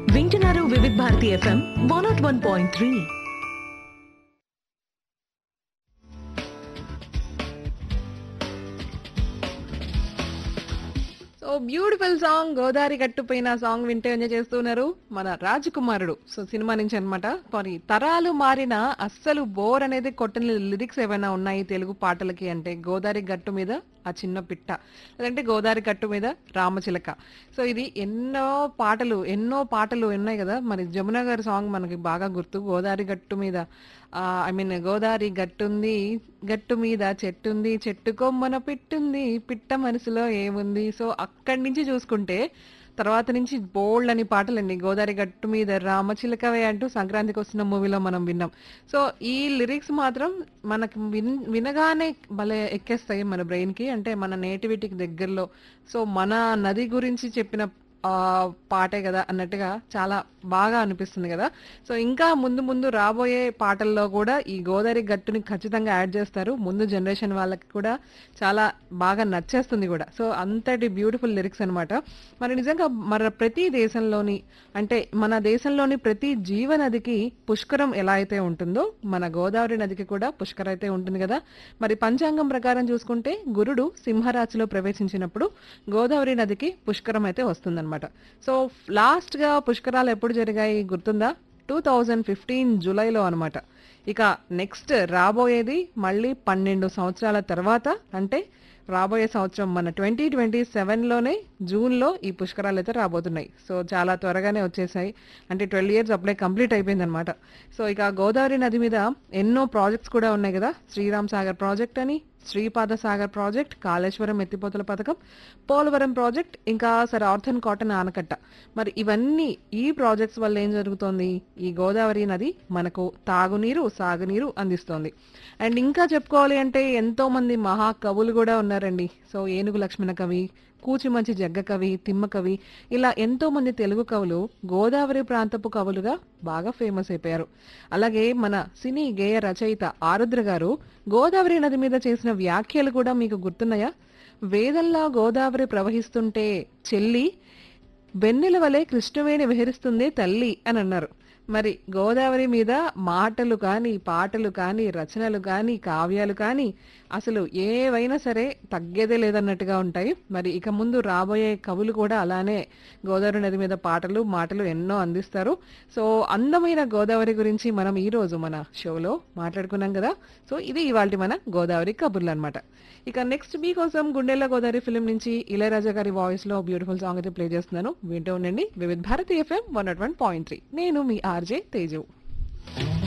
వింటున్నారు Vividh Bharati FM one nought one point three so beautiful song Godavari గట్టుపైన song వింటే enjoy చేస్తున్నారు మన రాజకుమారుడు సో సినిమా నుంచి అన్నమాట మరి తరాలు మారిన అస్సలు బోర్ అనేది కొట్టని లిరిక్స్ ఏమైనా ఉన్నాయి తెలుగు పాటలకి అంటే గోదావరి గట్టు మీద ఆ చిన్న పిట్ట లేదంటే గోదావరి గట్టు మీద రామచిలక సో ఇది ఎన్నో పాటలు ఎన్నో పాటలు ఉన్నాయి కదా మరి జమున గారి సాంగ్ మనకి బాగా గుర్తు గోదావరి గట్టు మీద ఐ మీన్ గోదావరి గట్టుంది గట్టు మీద చెట్టుంది చెట్టు కొమ్మన పిట్టుంది పిట్ట మనసులో ఏముంది సో అక్కడి నుంచి చూసుకుంటే తర్వాత నుంచి బోల్డ్ అని పాటలండి గోదావరి గట్టు మీద రామచిలకవే అంటూ సంక్రాంతికి వస్తున్న మూవీలో మనం విన్నాం సో ఈ లిరిక్స్ మాత్రం మనకు విన్ వినగానే భలే ఎక్కేస్తాయి మన బ్రెయిన్ కి అంటే మన నేటివిటీకి దగ్గరలో సో మన నది గురించి చెప్పిన ఆ పాటే కదా అన్నట్టుగా చాలా బాగా అనిపిస్తుంది కదా సో ఇంకా ముందు ముందు రాబోయే పాటల్లో కూడా ఈ గోదావరి గట్టుని ఖచ్చితంగా యాడ్ చేస్తారు ముందు జనరేషన్ వాళ్ళకి కూడా చాలా బాగా నచ్చేస్తుంది కూడా సో అంతటి బ్యూటిఫుల్ లిరిక్స్ అన్నమాట మరి నిజంగా మన ప్రతి దేశంలోని అంటే మన దేశంలోని ప్రతి జీవనదికి పుష్కరం ఎలా అయితే ఉంటుందో మన గోదావరి నదికి కూడా పుష్కర అయితే ఉంటుంది కదా మరి పంచాంగం ప్రకారం చూసుకుంటే గురుడు సింహరాశిలో ప్రవేశించినప్పుడు గోదావరి నదికి పుష్కరం అయితే వస్తుందన్నమాట సో లాస్ట్ గా పుష్కరాలు ఎప్పుడు జరిగాయి గుర్తుందా టూ థౌజండ్ ఫిఫ్టీన్ జూలైలో అనమాట ఇక నెక్స్ట్ రాబోయేది మళ్ళీ పన్నెండు సంవత్సరాల తర్వాత అంటే రాబోయే సంవత్సరం మన ట్వంటీ ట్వంటీ సెవెన్లోనే జూన్లో ఈ పుష్కరాలు అయితే రాబోతున్నాయి సో చాలా త్వరగానే వచ్చేసాయి అంటే ట్వెల్వ్ ఇయర్స్ అప్పుడే కంప్లీట్ అయిపోయింది అనమాట సో ఇక గోదావరి నది మీద ఎన్నో ప్రాజెక్ట్స్ కూడా ఉన్నాయి కదా శ్రీరామ్ సాగర్ ప్రాజెక్ట్ అని శ్రీపాద సాగర్ ప్రాజెక్ట్ కాళేశ్వరం ఎత్తిపోతల పథకం పోలవరం ప్రాజెక్ట్ ఇంకా సర్ ఆర్థన్ కాటన్ ఆనకట్ట మరి ఇవన్నీ ఈ ప్రాజెక్ట్స్ వల్ల ఏం జరుగుతోంది ఈ గోదావరి నది మనకు తాగునీరు సాగునీరు అందిస్తోంది అండ్ ఇంకా చెప్పుకోవాలి అంటే ఎంతో మంది మహా కవులు కూడా ఉన్నారండి సో ఏనుగు లక్ష్మణ కవి కూచిమంచి జగ్గ కవి తిమ్మ కవి ఇలా ఎంతో మంది తెలుగు కవులు గోదావరి ప్రాంతపు కవులుగా బాగా ఫేమస్ అయిపోయారు అలాగే మన సినీ గేయ రచయిత ఆరుద్ర గారు గోదావరి నది మీద చేసిన వ్యాఖ్యలు కూడా మీకు గుర్తున్నాయా వేదంలా గోదావరి ప్రవహిస్తుంటే చెల్లి వెన్నెల వలె కృష్ణవేణి విహరిస్తుంది తల్లి అని అన్నారు మరి గోదావరి మీద మాటలు కానీ పాటలు కానీ రచనలు కానీ కావ్యాలు కానీ అసలు ఏవైనా సరే తగ్గేదే లేదన్నట్టుగా ఉంటాయి మరి ఇక ముందు రాబోయే కవులు కూడా అలానే గోదావరి నది మీద పాటలు మాటలు ఎన్నో అందిస్తారు సో అందమైన గోదావరి గురించి మనం ఈ రోజు మన షోలో మాట్లాడుకున్నాం కదా సో ఇది ఇవాళ మన గోదావరి కబుర్లు అనమాట ఇక నెక్స్ట్ మీ కోసం గుండెల గోదావరి ఫిలిం నుంచి ఇళయరాజా గారి వాయిస్ లో బ్యూటిఫుల్ సాంగ్ అయితే ప్లే చేస్తున్నాను వింటూ ఉండండి Vividh Bharati FM one nought one point three నేను మీ ఆర్జే తేజు